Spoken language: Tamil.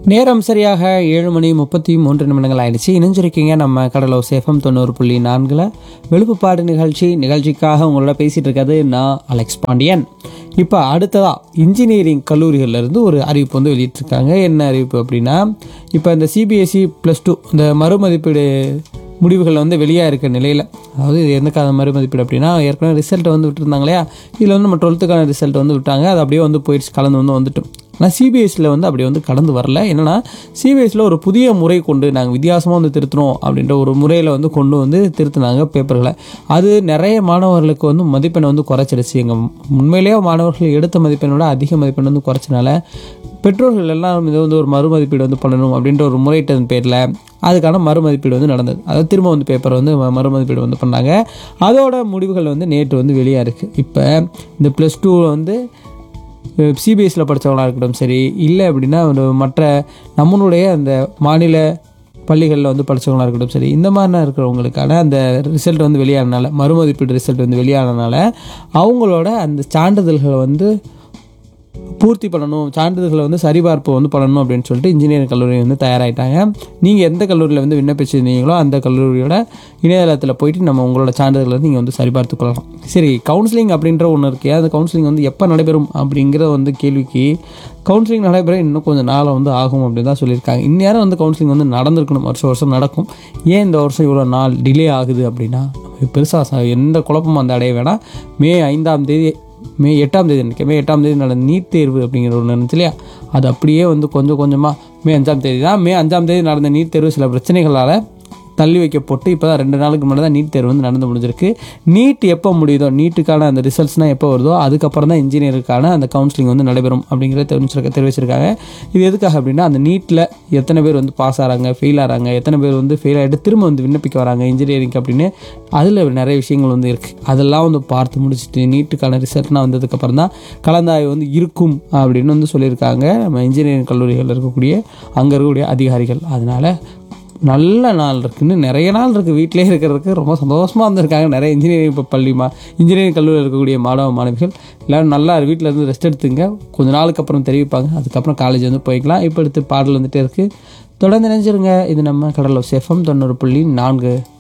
நேரம் சரியாக ஏழு மணி முப்பத்தி மூன்று நிமிடங்கள் ஆயிடுச்சு இணைஞ்சிருக்கீங்க நம்ம கடலூர் சேஃபம் தொண்ணூறு புள்ளி நான்கில் வெளுப்புப்பாடு நிகழ்ச்சி நிகழ்ச்சிக்காக உங்களோட பேசிகிட்டு இருக்கிறது நான் அலெக்ஸ் பாண்டியன் இப்போ அடுத்ததாக இன்ஜினியரிங் கல்லூரிகள்ல இருந்து ஒரு அறிவிப்பு வந்து வெளியிட்டிருக்காங்க என்ன அறிவிப்பு அப்படின்னா இப்போ இந்த சிபிஎஸ்சி ப்ளஸ் டூ இந்த மறுமதிப்பீடு முடிவுகள் வந்து வெளியாக இருக்க நிலையில் அதாவது இது எந்தக்கான மறுமதிப்பீடு அப்படின்னா ஏற்கனவே ரிசல்ட் வந்து விட்டுருந்தாங்க இல்லையா இதில் வந்து நம்ம டுவெல்த்துக்கான ரிசல்ட் வந்து விட்டாங்க அது அப்படியே வந்து போயிடுச்சு கலந்து வந்து வந்துட்டோம் ஆனால் சிபிஎஸ்சியில் வந்து அப்படி வந்து கடந்து வரல என்னென்னா சிபிஎஸ்சியில் ஒரு புதிய முறை கொண்டு நாங்கள் வித்தியாசமாக வந்து திருத்தணும் அப்படின்ற ஒரு முறையில் வந்து கொண்டு வந்து திருத்தினாங்க பேப்பர்களை அது நிறைய மாணவர்களுக்கு வந்து மதிப்பெண் வந்து குறைச்சிடுச்சு எங்கள் உண்மையிலேயே மாணவர்கள் எடுத்த மதிப்பெண்ணோட அதிக மதிப்பெண் வந்து குறைச்சனால பெற்றோர்கள் எல்லாம் இதை வந்து ஒரு மறுமதிப்பீடு வந்து பண்ணணும் அப்படின்ற ஒரு முறையிட்டதன் பேரில் அதுக்கான மறுமதிப்பீடு வந்து நடந்தது அதாவது திரும்ப வந்து பேப்பர் வந்து ம- மறுமதிப்பீடு வந்து பண்ணாங்க அதோட முடிவுகள் வந்து நேற்று வந்து வெளியாக இருக்குது இப்போ இந்த ப்ளஸ் டூ வந்து சிபிஎஸ்சியில் படித்தவங்களாக இருக்கட்டும் சரி இல்லை அப்படின்னா ஒரு மற்ற நம்மளுடைய அந்த மாநில பள்ளிகளில் வந்து படித்தவங்களாக இருக்கட்டும் சரி இந்த மாதிரிலாம் இருக்கிறவங்களுக்கான அந்த ரிசல்ட் வந்து வெளியானனால மறுமதிப்பீடு ரிசல்ட் வந்து வெளியானனால அவங்களோட அந்த சான்றிதழ்களை வந்து பூர்த்தி பண்ணணும் சான்றிதழ்களை வந்து சரிபார்ப்பு வந்து பண்ணணும் அப்படின்னு சொல்லிட்டு இன்ஜினியரிங் கல்லூரி வந்து தயாராகிட்டாங்க நீங்கள் எந்த கல்லூரியில் வந்து விண்ணப்பிச்சிருந்தீங்களோ அந்த கல்லூரியோட இணையதளத்தில் போயிட்டு நம்ம உங்களோட சான்றிதழ்களை நீங்கள் வந்து சரிபார்த்து கொள்ளலாம் சரி கவுன்சிலிங் அப்படின்ற ஒன்று இருக்கு அந்த கவுன்சிலிங் வந்து எப்போ நடைபெறும் அப்படிங்கிற வந்து கேள்விக்கு கவுன்சிலிங் நடைபெற இன்னும் கொஞ்சம் நாள் வந்து ஆகும் அப்படின்னு தான் சொல்லியிருக்காங்க இந்நேரம் வந்து கவுன்சிலிங் வந்து நடந்திருக்கணும் வருஷம் வருஷம் நடக்கும் ஏன் இந்த வருஷம் இவ்வளோ நாள் டிலே ஆகுது அப்படின்னா பெருசாக எந்த குழப்பமும் அந்த அடைய வேணாம் மே ஐந்தாம் தேதி மே எட்டாம் தேதி நினைக்க மே எட்டாம் தேதி நடந்த நீட் தேர்வு அப்படிங்கிற ஒன்று இருந்துச்சு இல்லையா அது அப்படியே வந்து கொஞ்சம் கொஞ்சமாக மே அஞ்சாம் தேதி தான் மே அஞ்சாம் தேதி நடந்த நீட் தேர்வு சில பிரச்சனைகளால் தள்ளி வைக்கப்பட்டு இப்போ தான் ரெண்டு நாளுக்கு முன்னாடி தான் நீட் தேர்வு வந்து நடந்து முடிஞ்சிருக்கு நீட் எப்போ முடியுதோ நீட்டுக்கான அந்த ரிசல்ட்ஸ்னால் எப்போ வருதோ அதுக்கப்புறம் தான் இன்ஜினியருக்கான அந்த கவுன்சிலிங் வந்து நடைபெறும் அப்படிங்கிறத தெரிஞ்சிருக்க தெரிவிச்சிருக்காங்க இது எதுக்காக அப்படின்னா அந்த நீட்டில் எத்தனை பேர் வந்து பாஸ் ஆகிறாங்க ஃபெயில் ஆகிறாங்க எத்தனை பேர் வந்து ஃபெயில் ஆகிட்டு திரும்ப வந்து விண்ணப்பிக்க வராங்க இன்ஜினியரிங் அப்படின்னு அதில் நிறைய விஷயங்கள் வந்து இருக்குது அதெல்லாம் வந்து பார்த்து முடிச்சுட்டு நீட்டுக்கான ரிசல்ட்னா வந்ததுக்கப்புறம் தான் கலந்தாய்வு வந்து இருக்கும் அப்படின்னு வந்து சொல்லியிருக்காங்க நம்ம இன்ஜினியரிங் கல்லூரிகளில் இருக்கக்கூடிய அங்கே இருக்கக்கூடிய அதிகாரிகள் அதனால் நல்ல நாள் இருக்குன்னு நிறைய நாள் இருக்குது வீட்டிலே இருக்கிறதுக்கு ரொம்ப சந்தோஷமாக இருந்திருக்காங்க நிறைய இன்ஜினியரிங் இப்போ பள்ளி மா இன்ஜினியரிங் கல்லூரியில் இருக்கக்கூடிய மாணவ மாணவிகள் எல்லோரும் நல்லா வீட்டில் இருந்து ரெஸ்ட் எடுத்துங்க கொஞ்ச நாளுக்கு அப்புறம் தெரிவிப்பாங்க அதுக்கப்புறம் காலேஜ் வந்து போய்க்கலாம் இப்போ அடுத்து பாடல் வந்துட்டே இருக்குது தொடர்ந்து நினைச்சிருங்க இது நம்ம கடலூர் சேஃபம் தொண்ணூறு புள்ளி நான்கு